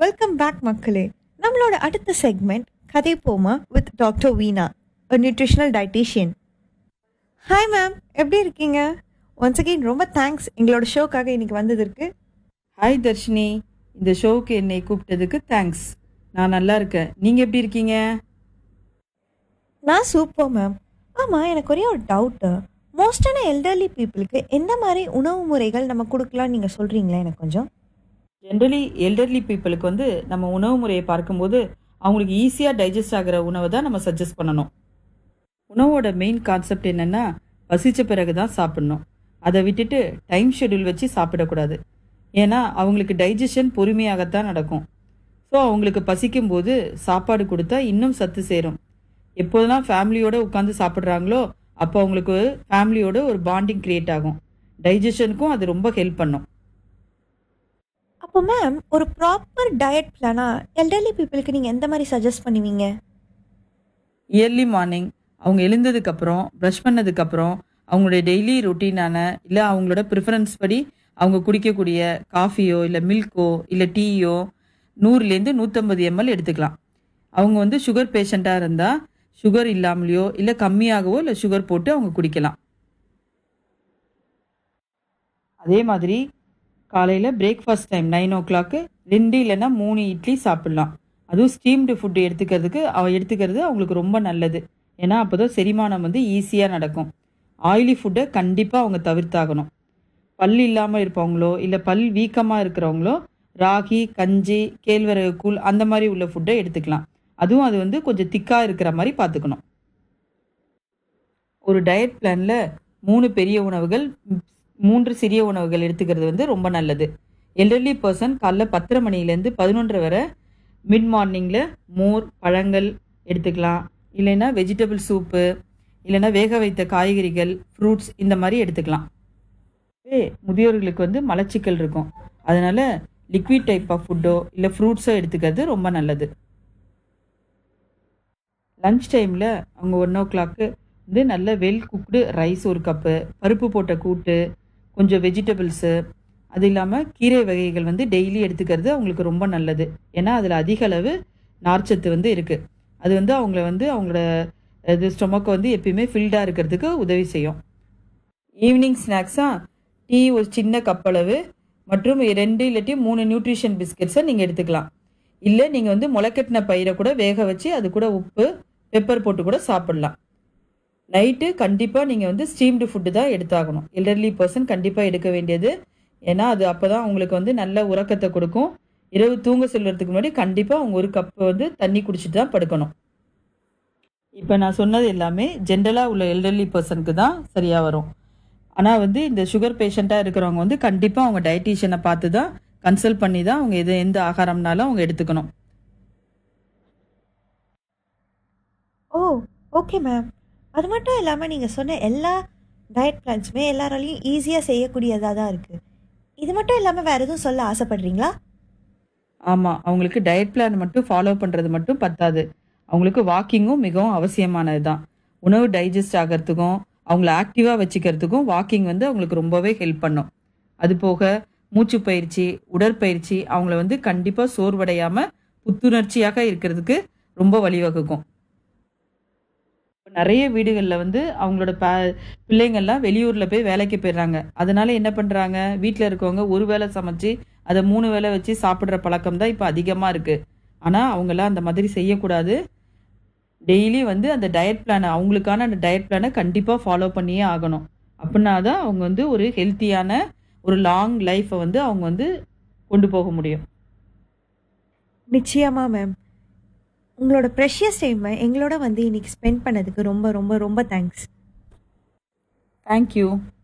welcome back மக்களே நம்மளோட அடுத்த செக்மெண்ட் கதை போமா வித் டாக்டர் வீணா ஒரு நியூட்ரிஷனல் டயட்டீஷியன் ஹாய் மேம் எப்படி இருக்கீங்க ஒன்ஸ் அகெயின் ரொம்ப தேங்க்ஸ் எங்களோட ஷோக்காக இன்னைக்கு வந்ததற்கு ஹாய் தர்ஷினி இந்த ஷோவுக்கு என்னை கூப்பிட்டதுக்கு தேங்க்ஸ் நான் நல்லா இருக்கேன் நீங்கள் எப்படி இருக்கீங்க நான் சூப்பர் மேம் ஆமாம் எனக்கு ஒரே ஒரு டவுட்டு மோஸ்டான எல்டர்லி பீப்புளுக்கு எந்த மாதிரி உணவு முறைகள் நம்ம கொடுக்கலாம்னு நீங்கள் சொல்கிறீங்களா எனக்கு கொஞ்சம் ஜென்ரலி எல்டர்லி பீப்புளுக்கு வந்து நம்ம உணவு முறையை பார்க்கும்போது அவங்களுக்கு ஈஸியாக டைஜஸ்ட் ஆகிற உணவை தான் நம்ம சஜஸ்ட் பண்ணணும் உணவோட மெயின் கான்செப்ட் என்னென்னா பசிச்ச பிறகு தான் சாப்பிடணும் அதை விட்டுட்டு டைம் ஷெட்யூல் வச்சு சாப்பிடக்கூடாது ஏன்னா அவங்களுக்கு டைஜஷன் பொறுமையாகத்தான் நடக்கும் ஸோ அவங்களுக்கு பசிக்கும் போது சாப்பாடு கொடுத்தா இன்னும் சத்து சேரும் எப்போதெல்லாம் ஃபேமிலியோட உட்காந்து சாப்பிட்றாங்களோ அப்போ அவங்களுக்கு ஃபேமிலியோட ஒரு பாண்டிங் கிரியேட் ஆகும் டைஜஷனுக்கும் அது ரொம்ப ஹெல்ப் பண்ணும் அப்போ மேம் ஒரு ப்ராப்பர் டயட் பிளானாக எல்டர்லி பீப்புளுக்கு நீங்கள் எந்த மாதிரி சஜஸ்ட் பண்ணுவீங்க இயர்லி மார்னிங் அவங்க எழுந்ததுக்கப்புறம் ப்ரஷ் பண்ணதுக்கப்புறம் அவங்களுடைய டெய்லி ரொட்டீனான இல்லை அவங்களோட ப்ரிஃபரன்ஸ் படி அவங்க குடிக்கக்கூடிய காஃபியோ இல்லை மில்க்கோ இல்லை டீயோ நூறுலேருந்து நூற்றம்பது எம்எல் எடுத்துக்கலாம் அவங்க வந்து சுகர் பேஷண்ட்டாக இருந்தால் சுகர் இல்லாமலையோ இல்லை கம்மியாகவோ இல்லை சுகர் போட்டு அவங்க குடிக்கலாம் அதே மாதிரி காலையில் breakfast time nine o'clock ரெண்டு இல்லைன்னா மூணு இட்லி சாப்பிட்லாம் அதுவும் ஸ்டீம்டு ஃபுட்டு எடுத்துக்கிறதுக்கு அவ எடுத்துக்கிறது அவங்களுக்கு ரொம்ப நல்லது ஏன்னா அப்போ தான் செரிமானம் வந்து ஈஸியாக நடக்கும் ஆயிலி ஃபுட்டை கண்டிப்பாக அவங்க தவிர்த்தாகணும் பல் இல்லாமல் இருப்பவங்களோ இல்லை பல் வீக்கமாக இருக்கிறவங்களோ ராகி கஞ்சி கேழ்வரகு கூழ் அந்த மாதிரி உள்ள ஃபுட்டை எடுத்துக்கலாம் அதுவும் அது வந்து கொஞ்சம் திக்காக இருக்கிற மாதிரி பார்த்துக்கணும் ஒரு டயட் பிளானில் மூணு பெரிய உணவுகள் ம், மூன்று சிறிய உணவுகள் எடுத்துக்கிறது வந்து ரொம்ப நல்லது எல்டர்லி பர்சன் காலைல பத்தரை மணிலேருந்து பதினொன்றரை வரை மிட் மார்னிங்கில் மோர் பழங்கள் எடுத்துக்கலாம் இல்லைன்னா வெஜிடபிள் சூப்பு இல்லைன்னா வேக வைத்த காய்கறிகள் ஃப்ரூட்ஸ் இந்த மாதிரி எடுத்துக்கலாம் இதே முதியோர்களுக்கு வந்து மலச்சிக்கல் இருக்கும் அதனால லிக்விட் டைப் ஆஃப் ஃபுட்டோ இல்லை ஃப்ரூட்ஸோ எடுத்துக்கிறது ரொம்ப நல்லது லஞ்ச் டைமில் அவங்க ஒன் ஓ கிளாக்கு வந்து நல்ல வெல் குக்டு ரைஸ் ஒரு கப்பு பருப்பு போட்ட கூட்டு கொஞ்சம் வெஜிடபிள்ஸு அது இல்லாமல் கீரை வகைகள் வந்து டெய்லி எடுத்துக்கிறது அவங்களுக்கு ரொம்ப நல்லது ஏன்னா அதில் அதிக அளவு நார்ச்சத்து வந்து இருக்குது அது வந்து அவங்கள வந்து அவங்களோட இது ஸ்டொமக்கை வந்து எப்பயுமே ஃபில்டாக இருக்கிறதுக்கு உதவி செய்யும் ஈவினிங் ஸ்நாக்ஸாக டீ ஒரு சின்ன கப்பளவு மற்றும் ரெண்டு இல்லாட்டி மூணு நியூட்ரிஷன் பிஸ்கெட்ஸை நீங்கள் எடுத்துக்கலாம் இல்லை நீங்கள் வந்து முளைக்கட்டின பயிரை கூட வேக வச்சு அது கூட உப்பு பெப்பர் போட்டு கூட சாப்பிடலாம் நைட்டு கண்டிப்பாக நீங்கள் வந்து ஸ்டீம்டு ஃபுட்டு தான் எடுத்தாகணும் எல்டர்லி பர்சன் கண்டிப்பாக எடுக்க வேண்டியது ஏன்னா அது அப்போ தான் உங்களுக்கு வந்து நல்ல உறக்கத்தை கொடுக்கும் இரவு தூங்க செல்வதுக்கு முன்னாடி கண்டிப்பாக அவங்க ஒரு கப் வந்து தண்ணி குடிச்சிட்டு தான் படுக்கணும் இப்போ நான் சொன்னது எல்லாமே ஜென்ரலாக உள்ள எல்டர்லி பர்சனுக்கு தான் சரியாக வரும் ஆனால் வந்து இந்த சுகர் பேஷண்ட்டாக இருக்கிறவங்க வந்து கண்டிப்பாக அவங்க டயட்டீஷியனை பார்த்து தான் கன்சல்ட் பண்ணி தான் அவங்க எது எந்த ஆகாரம்னாலும் அவங்க எடுத்துக்கணும் ஓ ஓகே மேம் அது மட்டும் இல்லாமல் நீங்கள் சொன்ன எல்லா டயட் பிளான்ஸுமே எல்லாராலையும் ஈஸியாக செய்யக்கூடியதாக தான் இருக்குது இது மட்டும் இல்லாமல் வேறு எதுவும் சொல்ல ஆசைப்படுறீங்களா ஆமாம் அவங்களுக்கு டயட் பிளான் மட்டும் ஃபாலோ பண்ணுறது மட்டும் பத்தாது அவங்களுக்கு வாக்கிங்கும் மிகவும் அவசியமானது தான் உணவு டைஜஸ்ட் ஆகிறதுக்கும் அவங்கள ஆக்டிவாக வச்சுக்கிறதுக்கும் வாக்கிங் வந்து அவங்களுக்கு ரொம்பவே ஹெல்ப் பண்ணும் அது போக மூச்சு பயிற்சி உடற்பயிற்சி அவங்கள வந்து கண்டிப்பாக சோர்வடையாமல் புத்துணர்ச்சியாக இருக்கிறதுக்கு ரொம்ப வழிவகுக்கும் இப்ப நிறைய வீடுகளில் வந்து அவங்களோட ப பிள்ளைங்கள்லாம் வெளியூரில் போய் வேலைக்கு போயிடுறாங்க அதனால என்ன பண்ணுறாங்க வீட்டில் இருக்கவங்க ஒரு வேளை சமைச்சு அதை மூணு வேளை வச்சு சாப்பிட்ற பழக்கம் தான் இப்போ அதிகமாக இருக்குது ஆனால் அவங்களாம் அந்த மாதிரி செய்யக்கூடாது டெய்லி வந்து அந்த டயட் பிளானை அவங்களுக்கான அந்த டயட் பிளானை கண்டிப்பாக ஃபாலோ பண்ணியே ஆகணும் அப்படின்னா தான் அவங்க வந்து ஒரு ஹெல்த்தியான ஒரு லாங் லைஃப்பை வந்து அவங்க வந்து கொண்டு போக முடியும் நிச்சயமா மேம் உங்களோட ப்ரெஷியஸ் டைமை எங்களோட வந்து இன்னைக்கு ஸ்பெண்ட் பண்ணதுக்கு ரொம்ப ரொம்ப ரொம்ப தேங்க்ஸ் தேங்க்யூ